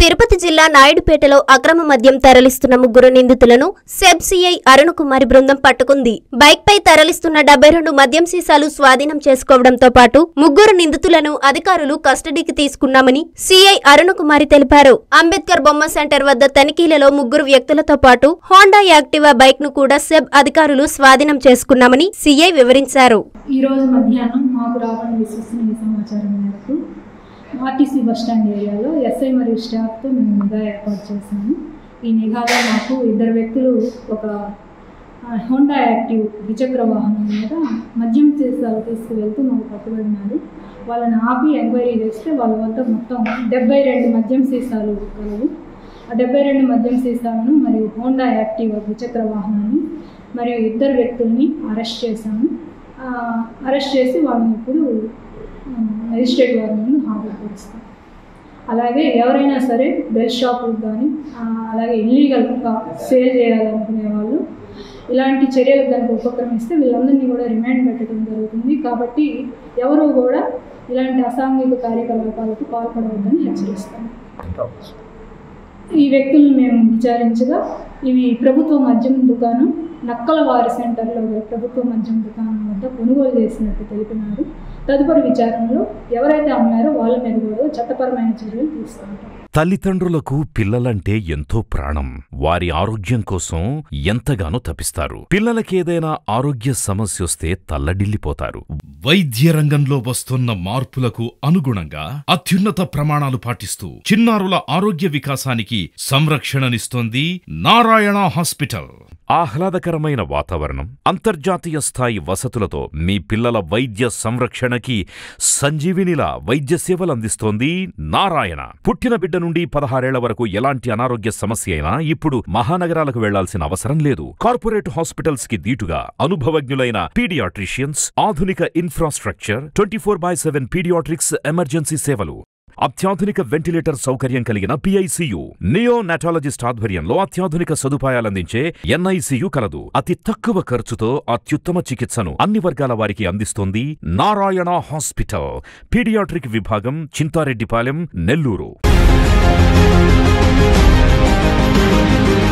తిరుపతి జిల్లా నాయుడుపేటలో అక్రమ మద్యం తరలిస్తున్న ముగ్గురు నిందితులను సెబ్ సిఐ అరుణ్ కుమారి బృందం పట్టుకుంది బైక్ పై తరలిస్తున్న డెబ్బై రెండు మద్యం సీసాలు స్వాధీనం చేసుకోవడంతో పాటు ముగ్గురు నిందితులను అధికారులు కస్టడీకి తీసుకున్నామని సిఐ అరుణ్ కుమారి తెలిపారు అంబేద్కర్ బొమ్మ సెంటర్ వద్ద తనిఖీలలో ముగ్గురు వ్యక్తులతో పాటు హోండా యాక్టివా బైక్ ను కూడా సెబ్ అధికారులు స్వాధీనం చేసుకున్నామని సిఐ వివరించారు ఈ రోజు మధ్యాహ్నం మాకు రావడం విశ్వసనీయ సమాచారం మేరకు ఆర్టీసీ బస్టాండ్ ఏరియాలో ఎస్ఐ మరియు స్టాఫ్తో మేము నిఘా ఏర్పాటు చేశాము ఈ నిఘాలో మాకు ఇద్దరు వ్యక్తులు ఒక ఆ, హోండా యాక్టివ్ ద్విచక్ర వాహనం మీద మద్యం సీసాలు తీసుకువెళ్తూ మాకు పట్టుబడినారు వాళ్ళని ఆపి ఎంక్వైరీ చేస్తే వాళ్ళ వద్ద మొత్తం డెబ్బై రెండు మద్యం సీసాలు కలవు ఆ డెబ్బై రెండు మద్యం సీసాలను మరియు హోండా యాక్టివ్ ద్విచక్ర వాహనాన్ని మరియు ఇద్దరు వ్యక్తుల్ని అరెస్ట్ చేశాము ఆ, అరెస్ట్ చేసి వాళ్ళని ఇప్పుడు ఆ, మెజిస్ట్రేట్ వారి ముందు హాజరుపరుస్తాం అలాగే ఎవరైనా సరే బెల్ షాపులకు కానీ ఆ, అలాగే ఇల్లీగల్గా సేల్ చేయాలనుకునే వాళ్ళు ఇలాంటి చర్యలకు కనుక ఉపక్రమిస్తే వీళ్ళందరినీ కూడా రిమాండ్ పెట్టడం జరుగుతుంది కాబట్టి ఎవరు కూడా ఇలాంటి అసాంఘిక కార్యకలాపాలకు పాల్పడవద్దని హెచ్చరిస్తాను ఈ వ్యక్తులను మేము విచారించగా ఇవి ప్రభుత్వ మద్యం దుకాణం నక్కలవారి సెంటర్లో గల ప్రభుత్వ మద్యం దుకాణం వద్ద కొనుగోలు చేసినట్టు తెలిపినారు తదుపరి విచారణలో ఎవరైతే అమ్మారో వాళ్ళ మీద కూడా చట్టపరమైన చర్యలు తీసుకుంటాం తల్లిదండ్రులకు పిల్లలంటే ఎంతో ప్రాణం వారి ఆరోగ్యం కోసం ఎంతగానో తపిస్తారు పిల్లలకేదైనా ఆరోగ్య సమస్యొస్తే తల్లడిల్లిపోతారు వైద్య రంగంలో వస్తున్న మార్పులకు అనుగుణంగా అత్యున్నత ప్రమాణాలు పాటిస్తూ చిన్నారుల ఆరోగ్య వికాసానికి సంరక్షణనిస్తోంది నారాయణ హాస్పిటల్ ఆహ్లాదకరమైన వాతావరణం అంతర్జాతీయ స్థాయి వసతులతో మీ పిల్లల వైద్య సంరక్షణకి సంజీవినిలా వైద్య సేవలు అందిస్తోంది నారాయణ పుట్టిన బిడ్డ నుండి పదహారేళ్ల వరకు ఎలాంటి అనారోగ్య సమస్య అయినా ఇప్పుడు మహానగరాలకు వెళ్లాల్సిన అవసరం లేదు కార్పొరేట్ హాస్పిటల్స్ కి దీటుగా అనుభవజ్ఞులైన పీడియాట్రిషియన్స్ ఆధునిక infrastructure twenty four by seven paediatrics emergency సేవలు అత్యాధునిక వెంటిలేటర్ సౌకర్యం కలిగిన పిఐసియు నియో నాటాలజిస్ట్ ఆధ్వర్యంలో అత్యాధునిక సదుపాయాలందించే ఎన్ఐసియు కలదు అతి తక్కువ ఖర్చుతో అత్యుత్తమ చికిత్సను అన్ని వర్గాల వారికి అందిస్తోంది నారాయణ హాస్పిటల్ పీడియాట్రిక్ విభాగం చింతారెడ్డిపాలెం నెల్లూరు